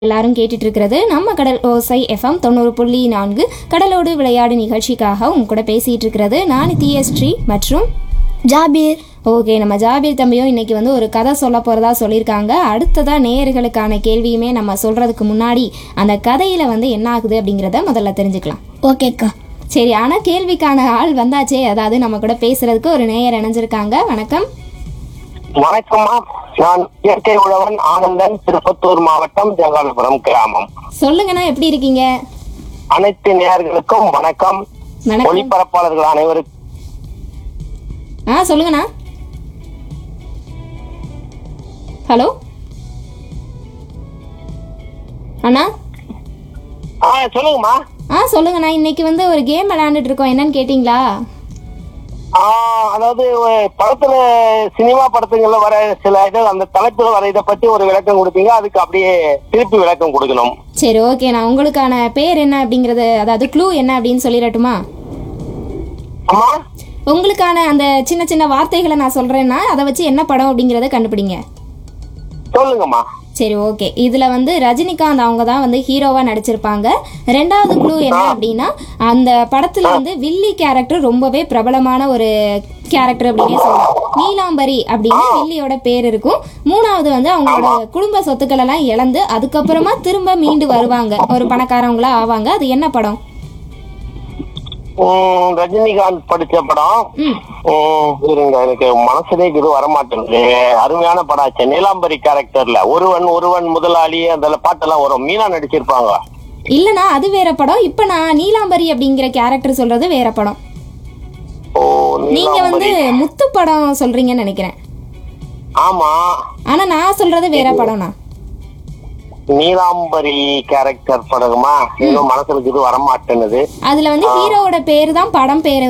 எல்லாரும் கேட்டுட்டு இருக்கிறது நம்ம கடல் ஓசை எஃப்எம் தொண்ணூறு புள்ளி நான்கு கடலோடு விளையாடு நிகழ்ச்சிக்காக உங்க கூட பேசிட்டு இருக்கிறது நான் தியஸ்ரீ மற்றும் ஜாபீர் ஓகே நம்ம ஜாபீர் தம்பியும் இன்னைக்கு வந்து ஒரு கதை சொல்ல போறதா சொல்லியிருக்காங்க அடுத்ததா நேயர்களுக்கான கேள்வியுமே நம்ம சொல்றதுக்கு முன்னாடி அந்த கதையில வந்து என்ன ஆகுது அப்படிங்கிறத முதல்ல தெரிஞ்சுக்கலாம் ஓகேக்கா சரி ஆனா கேள்விக்கான ஆள் வந்தாச்சே அதாவது நம்ம கூட பேசுறதுக்கு ஒரு நேயர் இணைஞ்சிருக்காங்க வணக்கம் வணக்கம்மா நான் இயற்கை உழவன் ஆனந்தன் திருப்பத்தூர் மாவட்டம் ஜங்காலபுரம் கிராமம் சொல்லுங்கண்ணா எப்படி இருக்கீங்க அனைத்து நேயர்களுக்கும் வணக்கம் வணக்கம் ஒளிபரப்பாளர்கள் அனைவருக்கும் ஆ சொல்லுங்கண்ணா ஹலோ அண்ணா ஆ சொல்லுங்கம்மா ஆ சொல்லுங்கண்ணா இன்னைக்கு வந்து ஒரு கேம் விளையாண்டுட்டு இருக்கோம் என்னன்னு கேட்டிங்களா ஆ, அதாவது ஒரு படத்துல சினிமா படத்துங்கள்ல வர சில இது அந்த தலைப்புல வர இதை பத்தி ஒரு விளக்கம் கொடுப்பீங்க அதுக்கு அப்படியே திருப்பி விளக்கம் கொடுக்கணும் சரி ஓகே நான் உங்களுக்கான பேர் என்ன அப்படிங்கிறது அதாவது க்ளூ என்ன அப்படின்னு சொல்லிடட்டுமா அம்மா உங்களுக்கான அந்த சின்ன சின்ன வார்த்தைகளை நான் சொல்றேன்னா அதை வச்சு என்ன படம் அப்படிங்கிறத கண்டுபிடிங்க சொல்லுங்கம்மா சரி ஓகே இதுல வந்து ரஜினிகாந்த் அவங்க தான் வந்து ஹீரோவா நடிச்சிருப்பாங்க ரெண்டாவது க்ளூ என்ன அப்படின்னா அந்த படத்துல வந்து வில்லி கேரக்டர் ரொம்பவே பிரபலமான ஒரு கேரக்டர் அப்படின்னே சொல்லலாம் நீலாம்பரி அப்படின்னு வில்லியோட பேர் இருக்கும் மூணாவது வந்து அவங்களோட குடும்ப சொத்துக்கள் எல்லாம் இழந்து அதுக்கப்புறமா திரும்ப மீண்டு வருவாங்க ஒரு பணக்காரவங்களா ஆவாங்க அது என்ன படம் உம், ரஜினிகாந்த் படிச்ச படம் ம் உம், இருங்க எனக்கு மனசுலே இது வரமாட்டேங்குது அருமையான படம் ஆச்சு நீலாம்பரி கேரக்டர்ல ஒருவன் ஒருவன் முதலாளி அந்த பாட்டெல்லாம் வரும் மீனா நடிச்சிருப்பாங்க இல்லனா அது வேற படம் இப்ப நான் நீலாம்பரி அப்படிங்கிற கேரக்டர் சொல்றது வேற படம் ஓ நீங்க வந்து நீலாம்பரி முத்து படம் சொல்றீங்கன்னு நினைக்கிறேன் ஆமா ஆனா நான் சொல்றது வேற படம்னா நீலாம்பரி கேரக்டர் படகுமா இன்னும் மனசுக்கு இது வரமாட்டேனுது அதுல வந்து ஹீரோவோட பேரு தான் படம் பேரு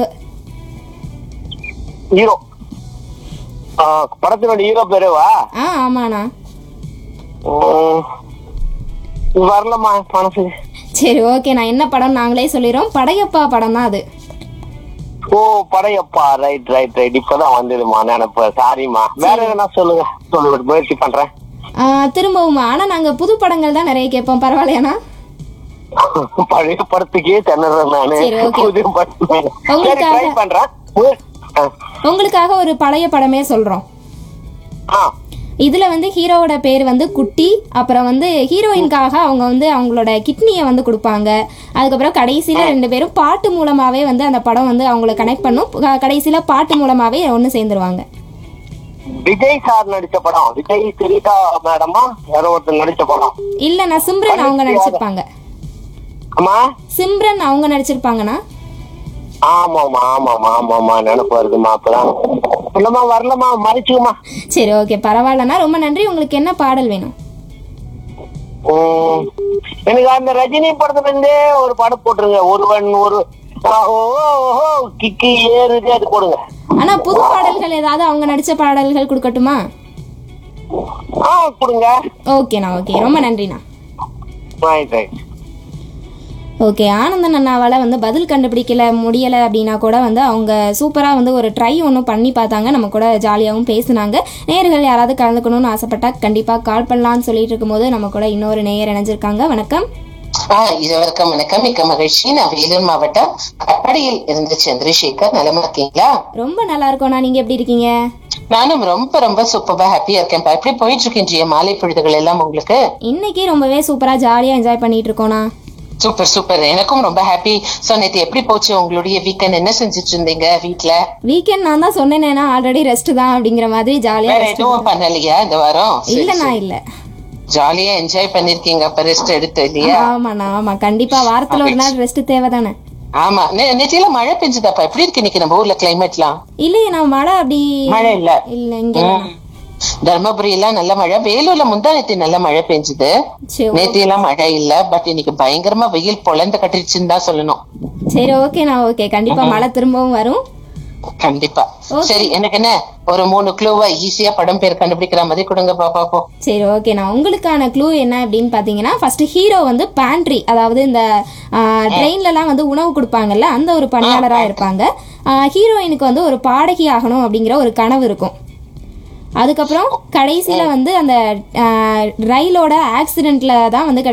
ஹீரோ ஆ, படத்தினுடைய ஹீரோ பேருவா ஆ ஆமாண்ணா உம், இது வரலம்மா மனசு சரி ஓகே நான் என்ன படம் நாங்களே சொல்லிடுறோம் படையப்பா படம் தான் அது ஓ படையப்பா ரைட் ரைட் ரைட் இப்பதான் வந்ததுமா நினைப்பு சாரிம்மா வேற எதனா சொல்லுங்க சொல்லுங்க முயற்சி பண்றேன் ஆ, திரும்பவுமா ஆனா நாங்க புது படங்கள் தான் நிறைய கேட்போம் பரவாயில்லையாண்ணா பழைய படத்துக்கே திணறேன் நானு சரி, okay. புது படம் சரி உங்களுக்காக- ட்ரை பண்றேன் முய- ஆ. உங்களுக்காக ஒரு பழைய படமே சொல்றோம் ஆ இதுல வந்து ஹீரோவோட பேர் வந்து குட்டி அப்புறம் வந்து ஹீரோயின்காக அவங்க வந்து அவங்களோட கிட்னியை வந்து கொடுப்பாங்க அதுக்கப்புறம் கடைசியில ரெண்டு பேரும் பாட்டு மூலமாவே வந்து அந்த படம் வந்து அவங்கள கனெக்ட் பண்ணும் க- கடைசியில பாட்டு மூலமாவே ஒன்று சேர்ந்துருவாங்க விஜய் சார் நடிச்ச படம் விஜய் சிரிகா மேடமா யாரோ ஒருத்தர் நடிச்ச படம் இல்லைண்ணா சிம்ரன் அவங்க நடிச்சிருப்பாங்க ஆமா சிம்ரன் அவங்க நடிச்சிருப்பாங்கண்ணா ஆமாமா ஆமாமா ஆமாமா நினைப்பு வருதுமா அப்பதான் இல்லம்மா வரலம்மா மறைச்சுக்குமா சரி ஓகே பரவாயில்லண்ணா ரொம்ப நன்றி உங்களுக்கு என்ன பாடல் வேணும் உம், எனக்கு அந்த ரஜினி படத்துல இருந்தே ஒரு படம் போட்டுருங்க ஒருவன் ஒரு ஆ, ஓ ஓஹோ கிக்கு ஏறுது அது போடுங்க ஆனா புது பாடல்கள் ஏதாவது அவங்க நடிச்ச பாடல்கள் கொடுக்கட்டுமா ஆ கொடுங்க ஓகேண்ணா ஓகே ரொம்ப நன்றிண்ணா ரைட் ரைட் ஓகே ஆனந்தன் அண்ணாவால் வந்து பதில் கண்டுபிடிக்கல முடியலை அப்படின்னா கூட வந்து அவங்க சூப்பராக வந்து ஒரு ட்ரை ஒன்று பண்ணி பார்த்தாங்க நம்ம கூட ஜாலியாகவும் பேசுனாங்க நேயர்கள் யாராவது கலந்துக்கணும்னு ஆசைப்பட்டா கண்டிப்பாக கால் பண்ணலான்னு சொல்லிட்டு இருக்கும்போது நம்ம கூட இன்னொரு நேயர் இணைஞ்சிருக்காங்க வணக்கம் ஆ இருவருக்கும் வணக்கம் மிக்க மகிழ்ச்சி நான் வேலூர் மாவட்டம் கட்டடியில் இருந்து சந்திரசேகர் நலமா இருக்கீங்களா ரொம்ப நல்லா இருக்கோண்ணா நீங்கள் எப்படி இருக்கீங்க நானும் ரொம்ப ரொம்ப சூப்பரா ஹாப்பியா இருக்கேன் எப்படி போயிட்டு இருக்கின்றிய மாலை பொழுதுகள் எல்லாம் உங்களுக்கு இன்னைக்கு ரொம்பவே சூப்பராக ஜாலியாக என்ஜாய் பண்ணிட்டு இருக்கோண்ணா சூப்பர் சூப்பர் எனக்கும் ரொம்ப ஹாப்பி சோ நேத்து எப்படி போச்சு உங்களுடைய வீக்கெண்ட் என்ன செஞ்சுட்டு இருந்தீங்க வீட்ல வீக்கெண்ட் நான் தான் சொன்னேனேனா ஆல்ரெடி ரெஸ்ட் தான் அப்படிங்கிற மாதிரி வேற ஜாலியாக எதுவும் பண்ணலையா இந்த வாரம் இல்லைண்ணா இல்லை ஜாலியா என்ஜாய் பண்ணிருக்கீங்க அப்ப ரெஸ்ட் எடுத்து இல்லையா ஆமாண்ணா ஆமாம் கண்டிப்பாக வாரத்தில் ஒரு நாள் ரெஸ்ட் தேவை தானே ஆமா நே- நேத்தியில மழை பெஞ்சுதாப்பா எப்படி இருக்கு இன்னைக்கு நம்ம ஊர்ல கிளைமேட்லாம் இல்லையே நான் மழை அப்படி மழை இல்ல இல்லை இங்கே தர்மபுரி எல்லாம் நல்ல மழை வேலூர்ல முந்தா நேத்தி நல்ல மழை பெஞ்சுது சரி நேத்தி எல்லாம் மழை இல்ல பட் இன்னைக்கு பயங்கரமா வெயில் பொழந்து கட்டிருச்சுன்னு தான் சொல்லணும் சரி ஓகேண்ணா ஓகே கண்டிப்பா மழை திரும்பவும் வரும் கண்டிப்பா Okay. சரி எனக்கு என்ன ஒரு மூணு க்ளூவா ஈஸியா படம் பேர் கண்டுபிடிக்கிற மாதிரி கொடுங்க பாப்பாப்போம் சரி ஓகேண்ணா உங்களுக்கான க்ளூ என்ன அப்படின்னு பார்த்தீங்கன்னா ஃபர்ஸ்ட் ஹீரோ வந்து பேண்ட்ரி அதாவது இந்த ட்ரெயின்லலாம் வந்து உணவு கொடுப்பாங்கல்ல அந்த ஒரு பணியாளராக இருப்பாங்க ஹீரோயினுக்கு வந்து ஒரு பாடகி ஆகணும் அப்படிங்கிற ஒரு கனவு இருக்கும் அதுக்கப்புறம் கடைசியில் வந்து அந்த ஆஹ், ரயிலோட ஆக்சிடெண்ட்டில் தான் வந்து